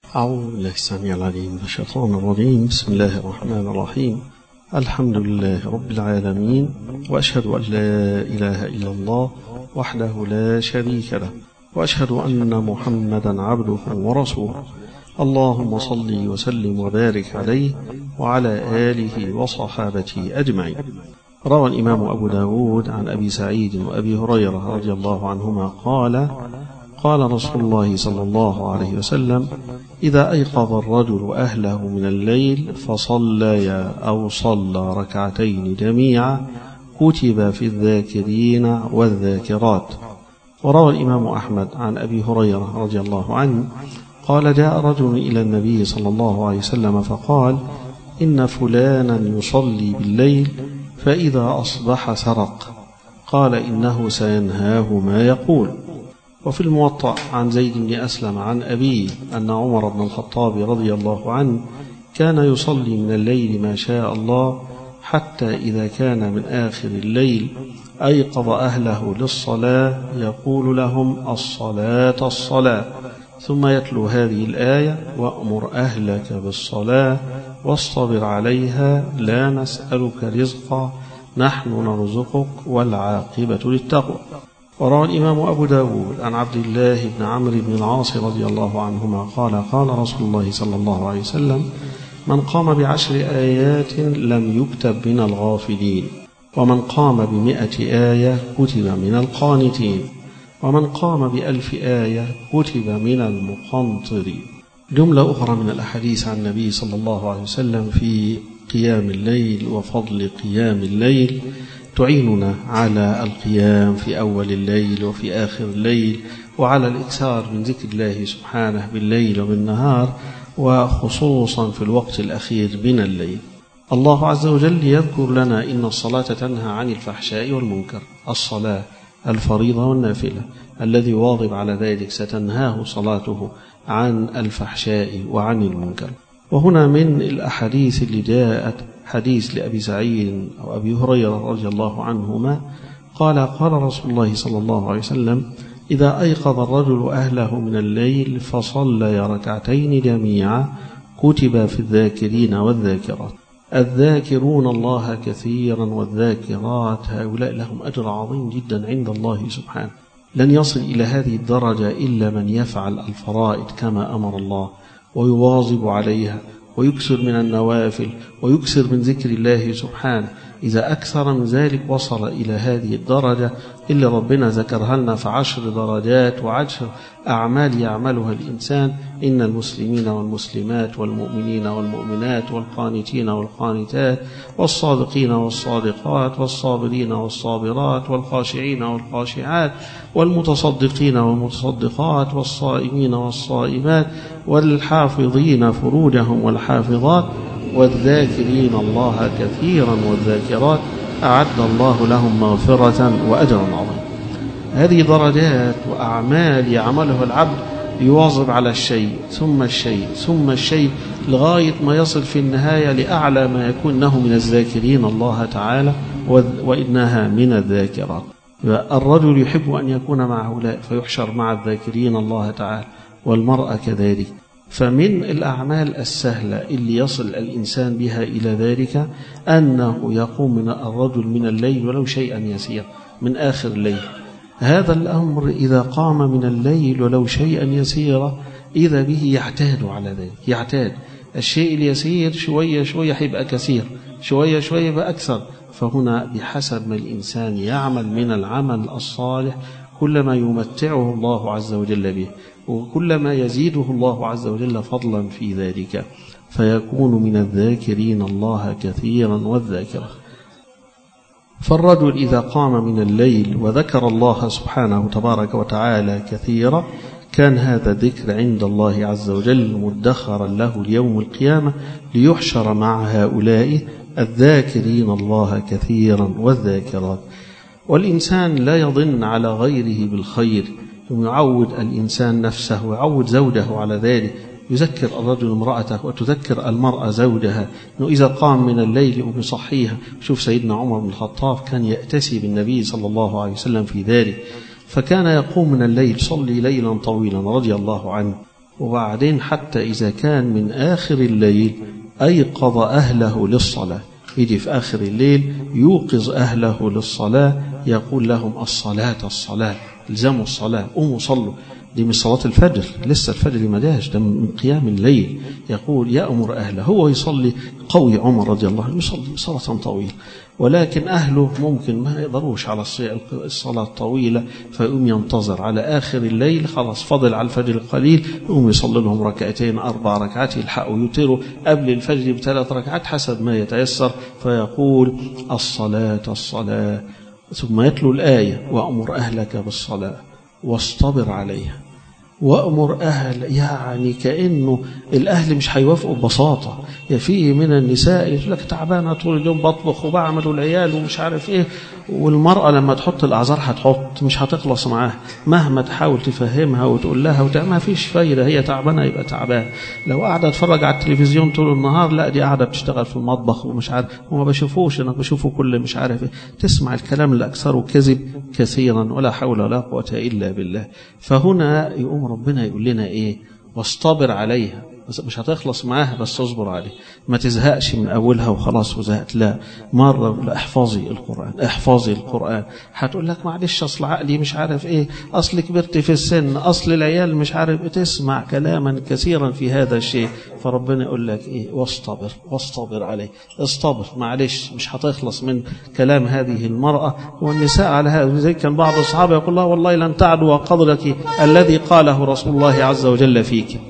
أعوذ بالله السميع العليم من الشيطان الرجيم بسم الله الرحمن الرحيم الحمد لله رب العالمين وأشهد أن لا إله إلا الله وحده لا شريك له وأشهد أن محمدا عبده ورسوله اللهم صل وسلم وبارك عليه وعلى آله وصحابته أجمعين روى الإمام أبو داود عن أبي سعيد وأبي هريرة رضي الله عنهما قال قال رسول الله صلى الله عليه وسلم إذا أيقظ الرجل أهله من الليل فصليا أو صلى ركعتين جميعا كتب في الذاكرين والذاكرات وروى الإمام أحمد عن أبي هريرة رضي الله عنه قال جاء رجل إلى النبي صلى الله عليه وسلم فقال إن فلانا يصلي بالليل فإذا أصبح سرق قال إنه سينهاه ما يقول وفي الموطأ عن زيد بن أسلم عن أبيه أن عمر بن الخطاب رضي الله عنه كان يصلي من الليل ما شاء الله حتى إذا كان من آخر الليل أيقظ أهله للصلاة يقول لهم الصلاة الصلاة ثم يتلو هذه الآية وأمر أهلك بالصلاة واصطبر عليها لا نسألك رزقا نحن نرزقك والعاقبة للتقوى وروى الإمام أبو داود عن عبد الله بن عمرو بن العاص رضي الله عنهما قال قال رسول الله صلى الله عليه وسلم من قام بعشر آيات لم يكتب من الغافلين ومن قام بمئة آية كتب من القانتين ومن قام بألف آية كتب من المقنطرين جملة أخرى من الأحاديث عن النبي صلى الله عليه وسلم في قيام الليل وفضل قيام الليل تعيننا على القيام في أول الليل وفي آخر الليل وعلى الإكثار من ذكر الله سبحانه بالليل وبالنهار وخصوصا في الوقت الأخير من الليل الله عز وجل يذكر لنا إن الصلاة تنهى عن الفحشاء والمنكر الصلاة الفريضة والنافلة الذي واظب على ذلك ستنهاه صلاته عن الفحشاء وعن المنكر وهنا من الأحاديث اللي جاءت حديث لأبي سعيد أو أبي هريرة رضي الله عنهما قال قال رسول الله صلى الله عليه وسلم إذا أيقظ الرجل أهله من الليل فصلى ركعتين جميعا كتب في الذاكرين والذاكرات الذاكرون الله كثيرا والذاكرات هؤلاء لهم أجر عظيم جدا عند الله سبحانه لن يصل إلى هذه الدرجة إلا من يفعل الفرائض كما أمر الله ويواظب عليها ويكثر من النوافل ويكثر من ذكر الله سبحانه إذا أكثر من ذلك وصل إلى هذه الدرجة اللي ربنا ذكرها لنا في عشر درجات وعشر أعمال يعملها الإنسان إن المسلمين والمسلمات والمؤمنين والمؤمنات والقانتين والقانتات والصادقين والصادقات والصابرين والصابرات والخاشعين والخاشعات والمتصدقين والمتصدقات والصائمين والصائمات والحافظين فروجهم والحافظات والذاكرين الله كثيرا والذاكرات أعد الله لهم مغفرة وأجرا عظيما هذه درجات وأعمال يعمله العبد يواظب على الشيء ثم الشيء ثم الشيء لغاية ما يصل في النهاية لأعلى ما يكون انه من الذاكرين الله تعالى وإنها من الذاكرات الرجل يحب أن يكون مع هؤلاء فيحشر مع الذاكرين الله تعالى والمرأة كذلك فمن الأعمال السهلة اللي يصل الإنسان بها إلى ذلك أنه يقوم من الرجل من الليل ولو شيئا يسير من آخر الليل هذا الأمر إذا قام من الليل ولو شيئا يسيرا إذا به يعتاد على ذلك يعتاد الشيء اليسير شوية شوية حيبقى كثير شوية شوية يبقى أكثر فهنا بحسب ما الإنسان يعمل من العمل الصالح كلما يمتعه الله عز وجل به وكلما يزيده الله عز وجل فضلا في ذلك فيكون من الذاكرين الله كثيرا والذاكرة فالرجل إذا قام من الليل وذكر الله سبحانه تبارك وتعالى كثيرا كان هذا ذكر عند الله عز وجل مدخرا له ليوم القيامة ليحشر مع هؤلاء الذاكرين الله كثيرا والذاكرات والإنسان لا يظن على غيره بالخير يعود الإنسان نفسه ويعود زوجه على ذلك يذكر الرجل امرأته وتذكر المرأة زوجها أنه إذا قام من الليل ويصحيها شوف سيدنا عمر بن الخطاب كان يأتسي بالنبي صلى الله عليه وسلم في ذلك فكان يقوم من الليل صلي ليلا طويلا رضي الله عنه وبعدين حتى إذا كان من آخر الليل أيقظ أهله للصلاة يجي في آخر الليل يوقظ أهله للصلاة يقول لهم الصلاة الصلاة الزموا الصلاة قوموا صلوا دي من صلاة الفجر لسه الفجر ما جاش ده من قيام الليل يقول يأمر أهله هو يصلي قوي عمر رضي الله عنه يصلي صلاة طويلة ولكن أهله ممكن ما يقدروش على الصلاة الطويلة فيقوم ينتظر على آخر الليل خلاص فضل على الفجر القليل يقوم يصلي لهم ركعتين أربع ركعات يلحقوا يوتروا قبل الفجر بثلاث ركعات حسب ما يتيسر فيقول الصلاة الصلاة ثم يتلو الآية وأمر أهلك بالصلاة واصطبر عليها وأمر أهل يعني كأنه الأهل مش هيوافقوا ببساطة يا في من النساء اللي تقول لك تعبانة طول اليوم بطبخ وبعمل والعيال ومش عارف إيه والمرأة لما تحط الأعذار هتحط مش هتخلص معاها مهما تحاول تفهمها وتقول لها وتع... ما فيش فايدة هي تعبانة يبقى تعبان لو قاعدة تتفرج على التلفزيون طول النهار لا دي قاعدة بتشتغل في المطبخ ومش عارف وما بشوفوش أنا بشوفه كل مش عارف إيه تسمع الكلام اللي أكثره كذب كثيرا ولا حول ولا قوة إلا بالله فهنا يقوم ربنا يقول لنا إيه واصطبر عليها بس مش هتخلص معاها بس اصبر عليه ما تزهقش من أولها وخلاص وزهقت لا مرة لا احفظي القرآن احفظي القرآن هتقول لك معلش أصل عقلي مش عارف إيه أصل كبرت في السن أصل العيال مش عارف تسمع كلاما كثيرا في هذا الشيء فربنا يقول لك إيه واصطبر واصطبر عليه اصطبر معلش مش هتخلص من كلام هذه المرأة والنساء على هذا زي كان بعض الصحابة يقول الله والله لن تعدوا قدرك الذي قاله رسول الله عز وجل فيك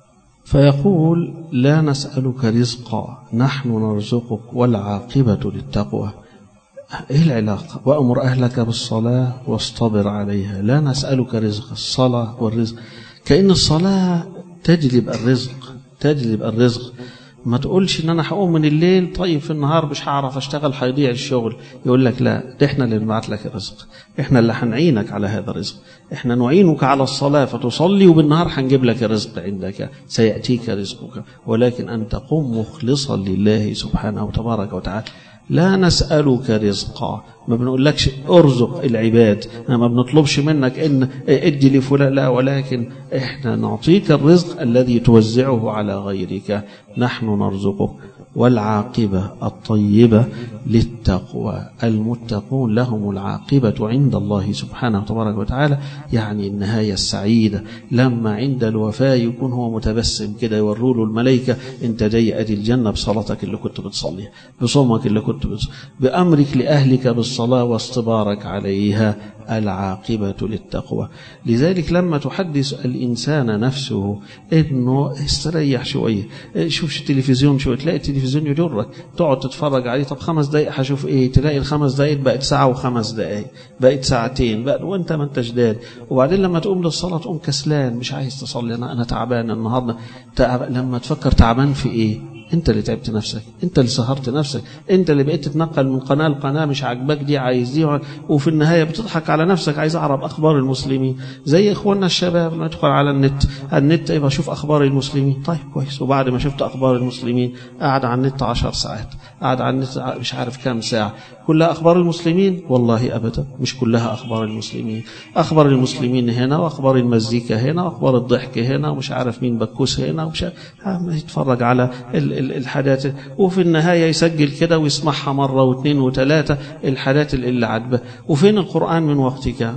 فيقول لا نسألك رزقا نحن نرزقك والعاقبة للتقوى ايه العلاقة وأمر أهلك بالصلاة واصطبر عليها لا نسألك رزق الصلاة والرزق كأن الصلاة تجلب الرزق تجلب الرزق ما تقولش ان انا هقوم من الليل طيب في النهار مش هعرف اشتغل هيضيع الشغل يقول لك لا ده احنا اللي نبعت لك الرزق احنا اللي هنعينك على هذا الرزق احنا نعينك على الصلاة فتصلي وبالنهار هنجيب لك الرزق عندك سيأتيك رزقك ولكن أن تقوم مخلصا لله سبحانه وتبارك وتعالى لا نسألك رزقا ما بنقولكش ارزق العباد ما بنطلبش منك ان ادي لفلان لا ولكن احنا نعطيك الرزق الذي توزعه على غيرك نحن نرزقك والعاقبة الطيبة للتقوى المتقون لهم العاقبة عند الله سبحانه وتبارك وتعالى يعني النهاية السعيدة لما عند الوفاة يكون هو متبسم كده يوروا له الملائكة انت جاي ادي الجنة بصلاتك اللي كنت بتصليها بصومك اللي كنت بتصليها بأمرك لأهلك بالصلاة واصطبارك عليها العاقبة للتقوى لذلك لما تحدث الإنسان نفسه إنه استريح شوية شوفش التلفزيون شوية تلاقي التلفزيون يجرك تقعد تتفرج عليه طب خمس دقايق هشوف إيه تلاقي الخمس دقايق بقت ساعة وخمس دقايق بقت ساعتين بقى وأنت ما انتش داد وبعدين لما تقوم للصلاة تقوم كسلان مش عايز تصلي أنا أنا تعبان النهاردة تعب لما تفكر تعبان في إيه انت اللي تعبت نفسك انت اللي سهرت نفسك انت اللي بقيت تتنقل من قناه لقناه مش عاجباك دي عايز دي وفي النهايه بتضحك على نفسك عايز اعرف اخبار المسلمين زي اخواننا الشباب لما يدخل على النت النت يبقى شوف اخبار المسلمين طيب كويس وبعد ما شفت اخبار المسلمين قاعد على النت عشر ساعات قاعد على النت مش عارف كام ساعه كلها اخبار المسلمين والله ابدا مش كلها اخبار المسلمين اخبار المسلمين هنا واخبار المزيكا هنا واخبار الضحك هنا ومش عارف مين بكوس هنا ومش يتفرج على الحاجات وفي النهاية يسجل كده ويسمعها مرة واثنين وثلاثة الحاجات اللي عجبه وفين القرآن من وقتك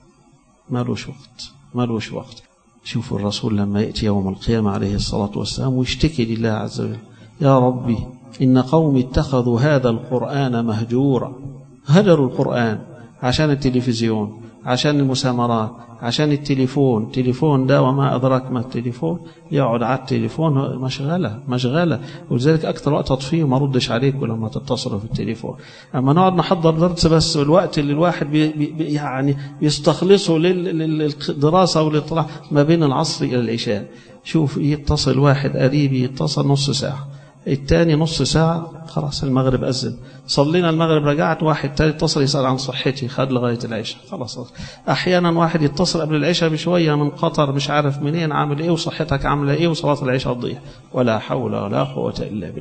مالوش وقت مالوش وقت شوفوا الرسول لما يأتي يوم القيامة عليه الصلاة والسلام ويشتكي لله عز وجل يا ربي إن قوم اتخذوا هذا القرآن مهجورا هجروا القرآن عشان التلفزيون عشان المسامرات عشان التليفون تليفون ده وما أدراك ما التليفون يقعد على التليفون مشغلة مشغلة ولذلك أكثر وقت أطفيه وما ردش عليك ولما تتصلوا في التليفون أما نقعد نحضر درس بس الوقت اللي الواحد بي بي يعني بيستخلصه للدراسة والاطلاع ما بين العصر إلى العشاء شوف يتصل واحد قريبي يتصل نص ساعة التاني نص ساعة خلاص المغرب أذن صلينا المغرب رجعت واحد تاني اتصل يسأل عن صحتي خد لغاية العشاء خلاص أحيانا واحد يتصل قبل العشاء بشوية من قطر مش عارف منين عامل إيه وصحتك عاملة إيه وصلاة العشاء تضيع ولا حول ولا قوة إلا بالله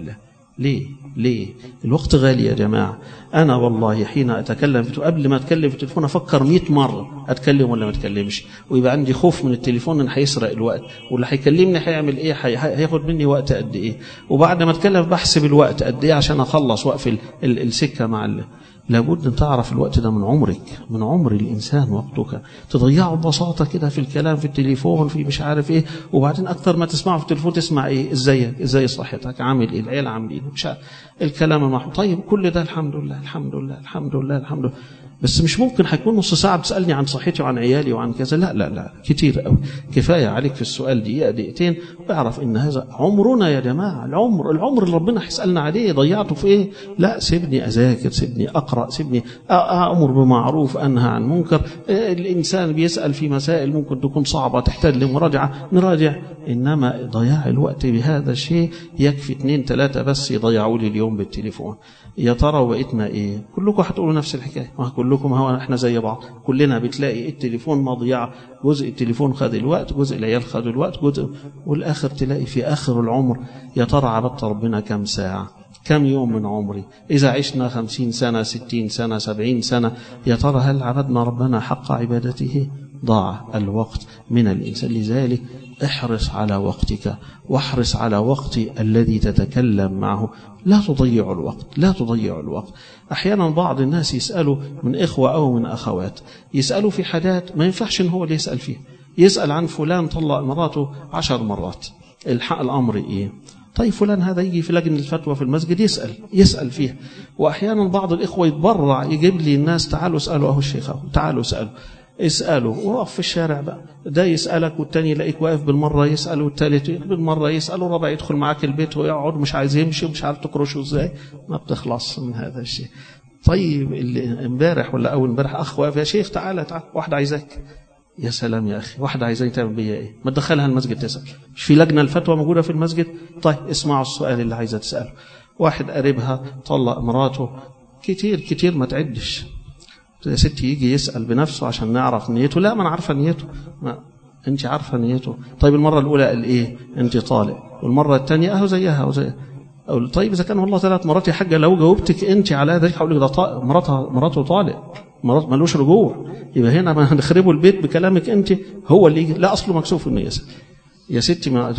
ليه ليه الوقت غالي يا جماعة أنا والله حين أتكلم في قبل ما أتكلم في التليفون أفكر 100 مرة أتكلم ولا ما أتكلمش ويبقى عندي خوف من التليفون إن هيسرق الوقت واللي هيكلمني هيعمل إيه هياخد مني وقت قد إيه وبعد ما أتكلم بحسب الوقت قد إيه عشان أخلص وأقفل السكة مع اللي. لابد أن تعرف الوقت ده من عمرك من عمر الإنسان وقتك تضيعه ببساطة كده في الكلام في التليفون في مش عارف إيه وبعدين أكتر ما تسمعه في التليفون تسمع إيه إزيك إزاي صحتك عامل إيه العيال عاملين إيه مش عارف الكلام المحمود طيب كل ده الحمد لله الحمد لله الحمد لله الحمد لله بس مش ممكن هيكون نص ساعة بتسألني عن صحتي وعن عيالي وعن كذا لا لا لا كتير قوي كفاية عليك في السؤال دقيقة دقيقتين واعرف إن هذا عمرنا يا جماعة العمر العمر اللي ربنا هيسألنا عليه ضيعته في إيه لا سيبني أذاكر سيبني أقرأ سيبني أأمر بمعروف أنهى عن منكر الإنسان بيسأل في مسائل ممكن تكون صعبة تحتاج لمراجعة نراجع إنما ضياع الوقت بهذا الشيء يكفي اثنين ثلاثة بس يضيعوا لي اليوم بالتليفون يا ترى وقتنا ايه كلكم هتقولوا نفس الحكايه ما كلكم هو احنا زي بعض كلنا بتلاقي التليفون مضيعه جزء التليفون خد الوقت جزء العيال خدوا الوقت جزء والاخر تلاقي في اخر العمر يا ترى عبدت ربنا كم ساعه كم يوم من عمري إذا عشنا خمسين سنة ستين سنة سبعين سنة يا ترى هل عبدنا ربنا حق عبادته ضاع الوقت من الإنسان لذلك احرص على وقتك واحرص على وقت الذي تتكلم معه لا تضيع الوقت لا تضيع الوقت أحيانا بعض الناس يسألوا من إخوة أو من أخوات يسألوا في حاجات ما ينفعش إن هو اللي يسأل فيها يسأل عن فلان طلق مراته عشر مرات الحق الأمر إيه طيب فلان هذا يجي في لجنة الفتوى في المسجد يسأل يسأل فيها وأحيانا بعض الإخوة يتبرع يجيب لي الناس تعالوا اسألوا أهو الشيخ أهو تعالوا اسألوا اسأله وقف في الشارع بقى ده يسألك والتاني يلاقيك واقف بالمرة يسأل والتالت بالمرة يسأل والرابع يدخل معاك البيت ويقعد مش عايز يمشي ومش عارف تكرشه ازاي ما بتخلص من هذا الشيء طيب اللي امبارح ولا اول امبارح اخ واقف يا شيخ تعالى تعالى واحد عايزاك يا سلام يا اخي واحد عايزاني تعمل بيا ايه ما تدخلها المسجد تسال مش في لجنه الفتوى موجوده في المسجد طيب اسمعوا السؤال اللي عايزه تساله واحد قريبها طلق مراته كتير كتير ما تعدش يا ستي يجي يسأل بنفسه عشان نعرف نيته لا ما انا عارفه نيته ما انت عارفه نيته طيب المره الاولى قال ايه انت طالق والمره الثانيه اهو زيها اهو زيها أقول طيب اذا كان والله ثلاث مرات يا حاجه لو جاوبتك انت على ذلك هقول لك ده طالق مراتها مراته طالق مرات ملوش رجوع يبقى هنا ما هنخربوا البيت بكلامك انت هو اللي يجي لا اصله مكسوف انه يسال يا ستي ما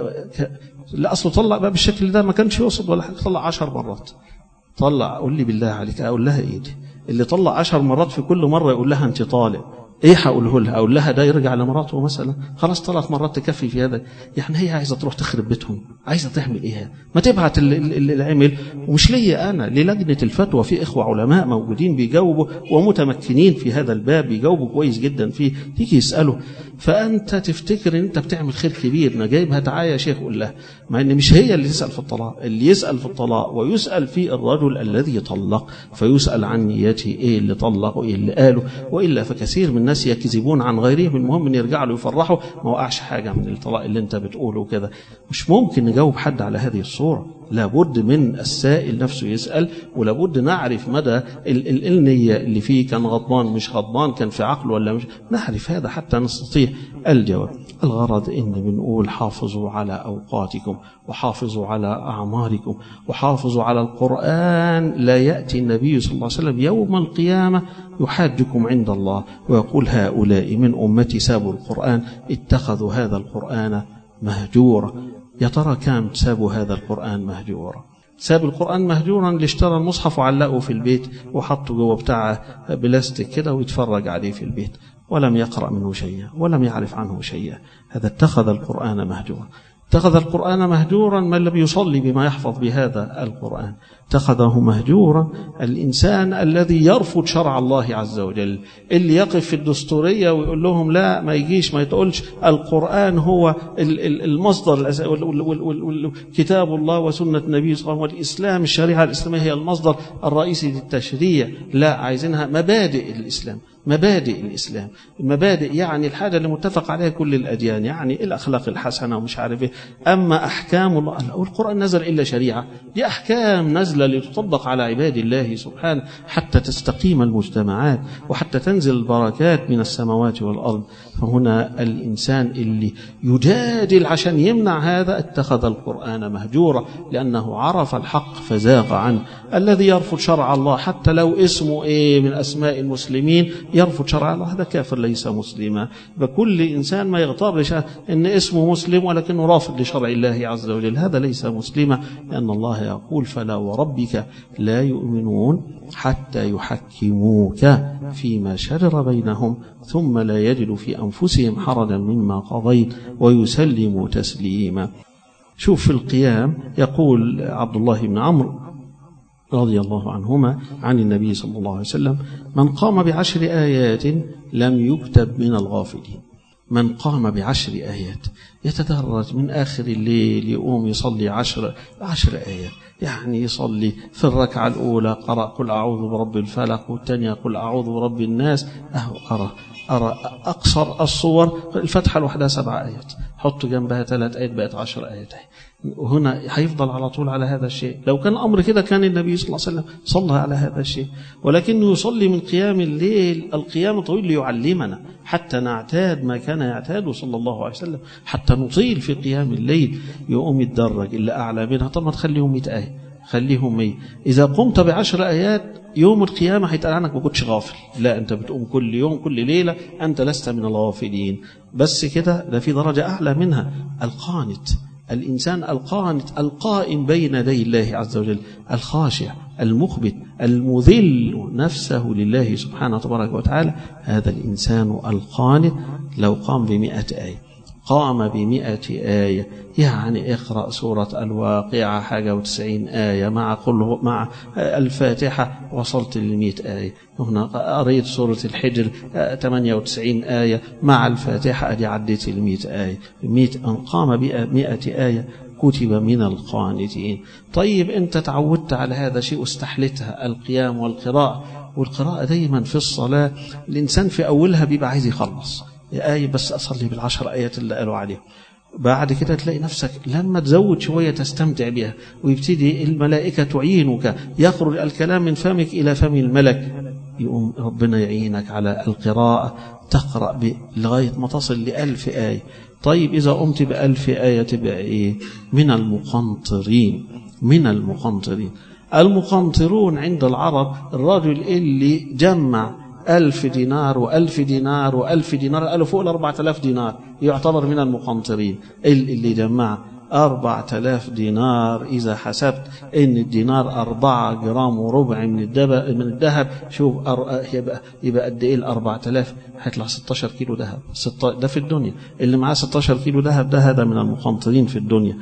لا اصله طلق بقى بالشكل ده ما كانش يقصد ولا حاجه طلق 10 مرات طلع قول لي بالله عليك اقول لها ايه دي اللي طلع عشر مرات في كل مرة يقول لها أنت طالق ايه هقوله لها اقول لها ده يرجع لمراته مثلا خلاص ثلاث مرات تكفي في هذا يعني هي عايزه تروح تخرب بيتهم عايزه تعمل ايه ما تبعت اللي العمل ومش ليا انا للجنه الفتوى في اخوه علماء موجودين بيجاوبوا ومتمكنين في هذا الباب بيجاوبوا كويس جدا فيه تيجي يسالوا فانت تفتكر ان انت بتعمل خير كبير انا جايبها تعالى يا شيخ قول لها مع ان مش هي اللي تسال في الطلاق اللي يسال في الطلاق ويسال في الرجل الذي طلق فيسال عن نيته ايه اللي طلق وايه اللي قاله والا فكثير من الناس يكذبون عن غيرهم المهم ان يرجعوا له يفرحوا ما وقعش حاجه من الطلاق اللي انت بتقوله وكده مش ممكن نجاوب حد على هذه الصوره لابد من السائل نفسه يسأل ولابد نعرف مدى ال ال النية اللي فيه كان غضبان مش غضبان كان في عقله ولا مش نعرف هذا حتى نستطيع الجواب الغرض إن بنقول حافظوا على أوقاتكم وحافظوا على أعماركم وحافظوا على القرآن لا يأتي النبي صلى الله عليه وسلم يوم القيامة يحاجكم عند الله ويقول هؤلاء من أمتي سابوا القرآن اتخذوا هذا القرآن مهجورا يا ترى كم سابوا هذا القرآن مهجورا ساب القرآن مهجورا اللي اشترى المصحف وعلقه في البيت وحطه جوه بتاع بلاستيك كده ويتفرج عليه في البيت ولم يقرأ منه شيئا ولم يعرف عنه شيئا هذا اتخذ القرآن مهجورا اتخذ القرآن مهجورا من لم يصلي بما يحفظ بهذا القرآن اتخذه مهجورا الإنسان الذي يرفض شرع الله عز وجل اللي يقف في الدستورية ويقول لهم لا ما يجيش ما يتقولش القرآن هو المصدر كتاب الله وسنة النبي صلى الله عليه وسلم والإسلام الشريعة الإسلامية هي المصدر الرئيسي للتشريع لا عايزينها مبادئ الإسلام مبادئ الإسلام مبادئ يعني الحاجة اللي متفق عليها كل الأديان يعني الأخلاق الحسنة ومش عارف إيه أما أحكام الله القرآن نزل إلا شريعة دي أحكام نازلة لتطبق على عباد الله سبحانه حتى تستقيم المجتمعات وحتى تنزل البركات من السماوات والأرض فهنا الإنسان اللي يجادل عشان يمنع هذا اتخذ القرآن مهجورا لأنه عرف الحق فزاغ عنه الذي يرفض شرع الله حتى لو اسمه إيه من أسماء المسلمين يرفض شرع الله هذا كافر ليس مسلما فكل إنسان ما يغترش إن اسمه مسلم ولكنه رافض لشرع الله عز وجل هذا ليس مسلما لأن الله يقول فلا وربك لا يؤمنون حتى يحكموك فيما شجر بينهم ثم لا يجدوا في أنفسهم حرجا مما قضيت ويسلموا تسليما شوف في القيام يقول عبد الله بن عمرو رضي الله عنهما عن النبي صلى الله عليه وسلم من قام بعشر آيات لم يكتب من الغافلين من قام بعشر آيات يتدرج من آخر الليل يقوم يصلي عشر, عشر آيات يعني يصلي في الركعة الأولى قرأ قل أعوذ برب الفلق والثانية قل أعوذ برب الناس أهو أرى أرى أقصر الصور الفتحة لوحدها سبع آيات حط جنبها ثلاث آيات بقت عشر آيات وهنا هيفضل على طول على هذا الشيء لو كان الأمر كده كان النبي صلى الله عليه وسلم صلى على هذا الشيء ولكنه يصلي من قيام الليل القيام طويل ليعلمنا حتى نعتاد ما كان يعتاده صلى الله عليه وسلم حتى نطيل في قيام الليل يقوم يتدرج اللي أعلى منها طب ما تخليهم 100 آية خليهم 100 إذا قمت بعشر آيات يوم القيامة هيتقال عنك ما كنتش غافل لا أنت بتقوم كل يوم كل ليلة أنت لست من الغافلين بس كده ده في درجة أعلى منها القانت الإنسان القانت القائم بين يدي الله عز وجل الخاشع المخبت المذل نفسه لله سبحانه تبارك وتعالى هذا الإنسان القانت لو قام بمئة آية قام بمئة آية يعني اقرأ سورة الواقعة حاجة وتسعين آية مع قل مع الفاتحة وصلت للمئة آية هنا قريت سورة الحجر 98 آية مع الفاتحة أدي عديت المئة آية مئة أن قام بمئة آية كتب من القانتين طيب أنت تعودت على هذا شيء واستحلتها القيام والقراءة والقراءة دايما في الصلاة الإنسان في أولها بيبقى عايز يخلص آية بس أصلي بالعشر آيات اللي قالوا عليهم بعد كده تلاقي نفسك لما تزود شوية تستمتع بها ويبتدي الملائكة تعينك يخرج الكلام من فمك إلى فم الملك يقوم ربنا يعينك على القراءة تقرأ لغاية ما تصل لألف آية طيب إذا قمت بألف آية تبقى إيه من المقنطرين من المقنطرين المقنطرون عند العرب الرجل اللي جمع ألف دينار وألف دينار وألف دينار قالوا فوق الأربعة آلاف دينار يعتبر من المقنطرين اللي جمع أربعة آلاف دينار إذا حسبت إن الدينار أربعة جرام وربع من الذهب من الذهب شوف يبقى يبقى قد إيه الأربعة آلاف هيطلع 16 كيلو ذهب ده في الدنيا اللي معاه 16 كيلو ذهب ده هذا من المقنطرين في الدنيا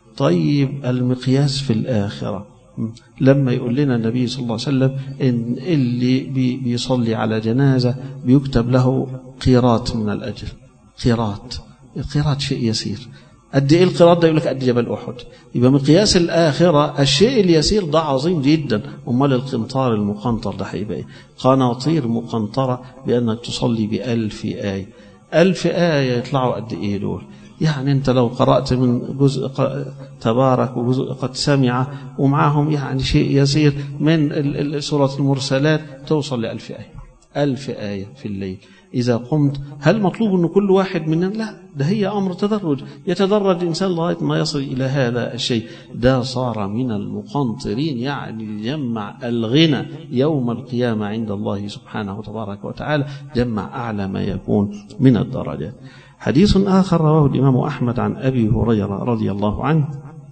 طيب المقياس في الآخرة لما يقول لنا النبي صلى الله عليه وسلم إن اللي بي بيصلي على جنازة بيكتب له قيرات من الأجر قيرات القيرات شيء يسير قد ايه القيراط ده يقول لك قد جبل احد يبقى مقياس الاخره الشيء اليسير ده عظيم جدا امال القنطار المقنطر ده هيبقى ايه قناطير مقنطره بانك تصلي بألف ايه ألف آية يطلعوا قد إيه دول يعني أنت لو قرأت من جزء تبارك وجزء قد سمع ومعهم يعني شيء يسير من سورة المرسلات توصل لألف آية ألف آية في الليل إذا قمت هل مطلوب أن كل واحد مننا لا ده هي أمر تدرج يتدرج الإنسان لغاية ما يصل إلى هذا الشيء ده صار من المقنطرين يعني جمع الغنى يوم القيامة عند الله سبحانه تبارك وتعالى جمع أعلى ما يكون من الدرجات حديث آخر رواه الإمام أحمد عن أبي هريرة رضي الله عنه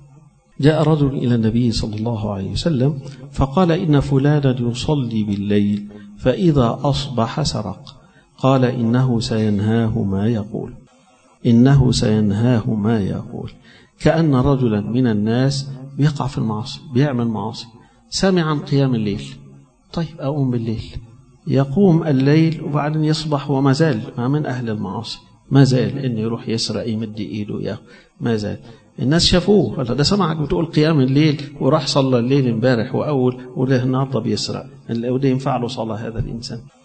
جاء رجل إلى النبي صلى الله عليه وسلم فقال إن فلانا يصلي بالليل فإذا أصبح سرق قال إنه سينهاه ما يقول إنه سينهاه ما يقول كأن رجلا من الناس بيقع في المعاصي بيعمل معاصي سمع عن قيام الليل طيب أقوم بالليل يقوم الليل وبعدين يصبح وما زال ما من أهل المعاصي ما زال إنه يروح يسرق يمد إيده يا ما زال الناس شافوه ده سمعك بتقول قيام الليل وراح صلى الليل امبارح وأول وده النهارده بيسرق وده ينفع له صلاة هذا الإنسان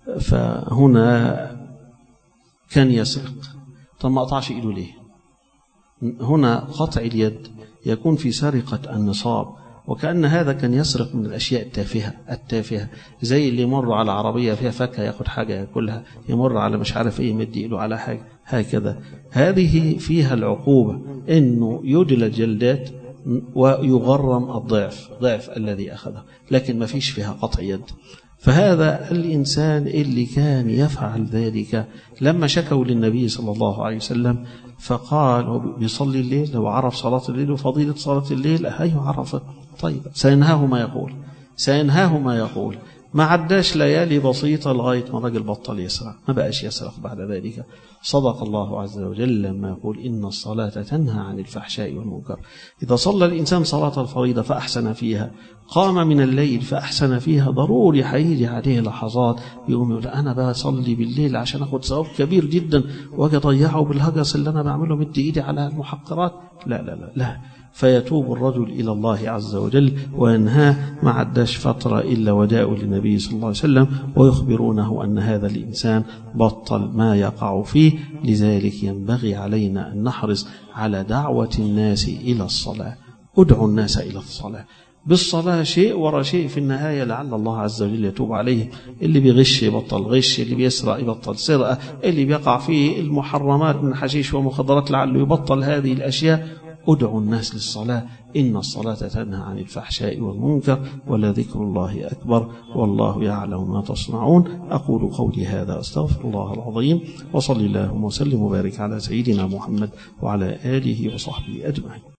فهنا كان يسرق طب ما قطعش ايده ليه هنا قطع اليد يكون في سرقة النصاب وكأن هذا كان يسرق من الأشياء التافهة التافهة زي اللي يمر على عربية فيها فاكهة ياخد حاجة ياكلها يمر على مش عارف ايه يمد له على حاجة هكذا هذه فيها العقوبة انه يجلد جلدات ويغرم الضعف ضعف الذي أخذه لكن ما فيش فيها قطع يد فهذا الإنسان اللي كان يفعل ذلك لما شكوا للنبي صلى الله عليه وسلم فقال هو بيصلي الليل لو عرف صلاة الليل وفضيلة صلاة الليل أيوه عرفه طيب سينهاه ما يقول سينهاه ما يقول ما عداش ليالي بسيطة لغاية ما الراجل بطل يسرق ما بقاش يسرق بعد ذلك صدق الله عز وجل لما يقول إن الصلاة تنهى عن الفحشاء والمنكر إذا صلى الإنسان صلاة الفريضة فأحسن فيها قام من الليل فأحسن فيها ضروري هيجي عليه لحظات يقوم يقول أنا بصلي بالليل عشان أخد ثواب كبير جدا وأجي أضيعه بالهجس اللي أنا بعمله مد إيدي على المحقرات لا لا لا لا فيتوب الرجل إلى الله عز وجل وينهاه ما عداش فترة إلا وداء للنبي صلى الله عليه وسلم ويخبرونه أن هذا الإنسان بطل ما يقع فيه لذلك ينبغي علينا أن نحرص على دعوة الناس إلى الصلاة ادعوا الناس إلى الصلاة بالصلاة شيء ورا شيء في النهاية لعل الله عز وجل يتوب عليه اللي بيغش يبطل غش اللي بيسرق يبطل سرقة اللي بيقع في المحرمات من حشيش ومخدرات لعله يبطل هذه الأشياء ادعوا الناس للصلاة إن الصلاة تنهى عن الفحشاء والمنكر ولذكر الله أكبر والله يعلم ما تصنعون أقول قولي هذا أستغفر الله العظيم وصلي اللهم وسلم وبارك على سيدنا محمد وعلى آله وصحبه أجمعين